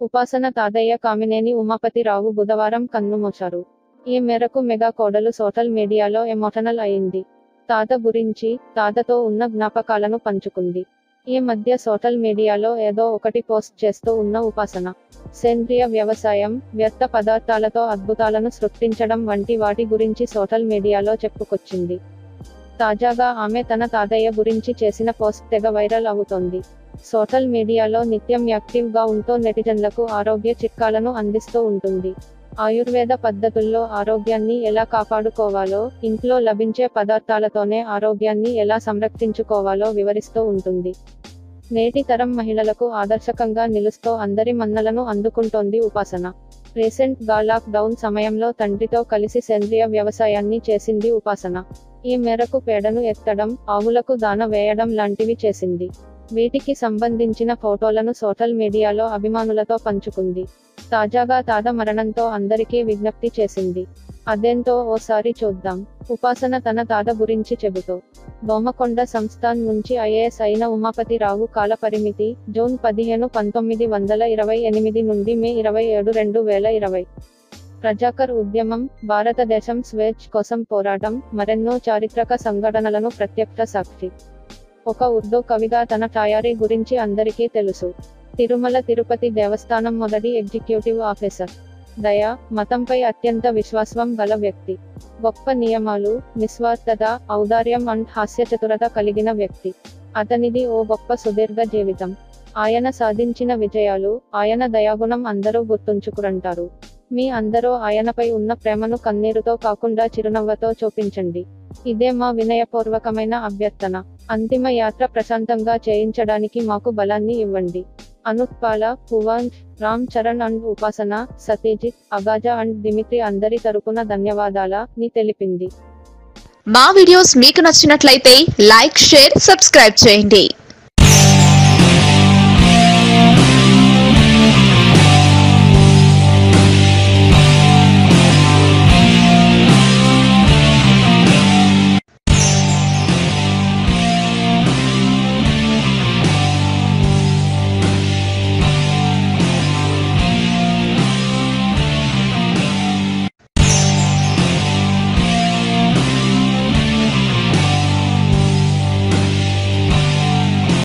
ఉపాసన తాతయ్య కామినేని ఉమాపతిరావు బుధవారం కన్నుమూశారు ఈ మేరకు మెగా కోడలు సోషల్ మీడియాలో ఎమోషనల్ అయింది తాత గురించి తాతతో ఉన్న జ్ఞాపకాలను పంచుకుంది ఈ మధ్య సోషల్ మీడియాలో ఏదో ఒకటి పోస్ట్ చేస్తూ ఉన్న ఉపాసన సేంద్రియ వ్యవసాయం వ్యర్థ పదార్థాలతో అద్భుతాలను సృష్టించడం వంటి వాటి గురించి సోషల్ మీడియాలో చెప్పుకొచ్చింది తాజాగా ఆమె తన తాతయ్య గురించి చేసిన పోస్ట్ తెగ వైరల్ అవుతోంది సోషల్ మీడియాలో నిత్యం యాక్టివ్ గా ఉంటూ నెటిజన్లకు ఆరోగ్య చిట్కాలను అందిస్తూ ఉంటుంది ఆయుర్వేద పద్ధతుల్లో ఆరోగ్యాన్ని ఎలా కాపాడుకోవాలో ఇంట్లో లభించే పదార్థాలతోనే ఆరోగ్యాన్ని ఎలా సంరక్షించుకోవాలో వివరిస్తూ ఉంటుంది నేటి తరం మహిళలకు ఆదర్శకంగా నిలుస్తూ అందరి మన్నలను అందుకుంటోంది ఉపాసన రీసెంట్ గా లాక్ డౌన్ సమయంలో తండ్రితో కలిసి సేంద్రియ వ్యవసాయాన్ని చేసింది ఉపాసన ఈ మేరకు పేడను ఎత్తడం ఆవులకు దాన వేయడం లాంటివి చేసింది వీటికి సంబంధించిన ఫోటోలను సోషల్ మీడియాలో అభిమానులతో పంచుకుంది తాజాగా తాత మరణంతో అందరికీ విజ్ఞప్తి చేసింది అదేంటో ఓసారి చూద్దాం ఉపాసన తన తాత గురించి చెబుతూ బొమ్మకొండ సంస్థాన్ నుంచి ఐఏఎస్ అయిన ఉమాపతిరావు కాల పరిమితి జూన్ పదిహేను పంతొమ్మిది వందల ఇరవై ఎనిమిది నుండి మే ఇరవై ఏడు రెండు వేల ఇరవై ప్రజాకర్ ఉద్యమం భారతదేశం స్వేచ్ఛ కోసం పోరాటం మరెన్నో చారిత్రక సంఘటనలను ప్రత్యక్ష సాక్షి ఒక ఉర్దూ కవిగా తన తయారీ గురించి అందరికీ తెలుసు తిరుమల తిరుపతి దేవస్థానం మొదటి ఎగ్జిక్యూటివ్ ఆఫీసర్ దయ మతంపై అత్యంత విశ్వాసం గల వ్యక్తి గొప్ప నియమాలు నిస్వార్థత ఔదార్యం అండ్ హాస్యచతురత కలిగిన వ్యక్తి అతనిది ఓ గొప్ప సుదీర్ఘ జీవితం ఆయన సాధించిన విజయాలు ఆయన దయాగుణం అందరూ గుర్తుంచుకురంటారు మీ అందరూ ఆయనపై ఉన్న ప్రేమను కన్నీరుతో కాకుండా చిరునవ్వతో చూపించండి ఇదే మా వినయపూర్వకమైన అభ్యర్థన అంతిమ యాత్ర ప్రశాంతంగా చేయించడానికి మాకు బలాన్ని ఇవ్వండి అనుత్పాల పువాంజ్ రామ్ చరణ్ అండ్ ఉపాసన సతీజిత్ అగాజా అండ్ దిమిత్రి అందరి తరపున ధన్యవాదాల ని తెలిపింది మా వీడియోస్ మీకు నచ్చినట్లయితే లైక్ షేర్ సబ్స్క్రైబ్ చేయండి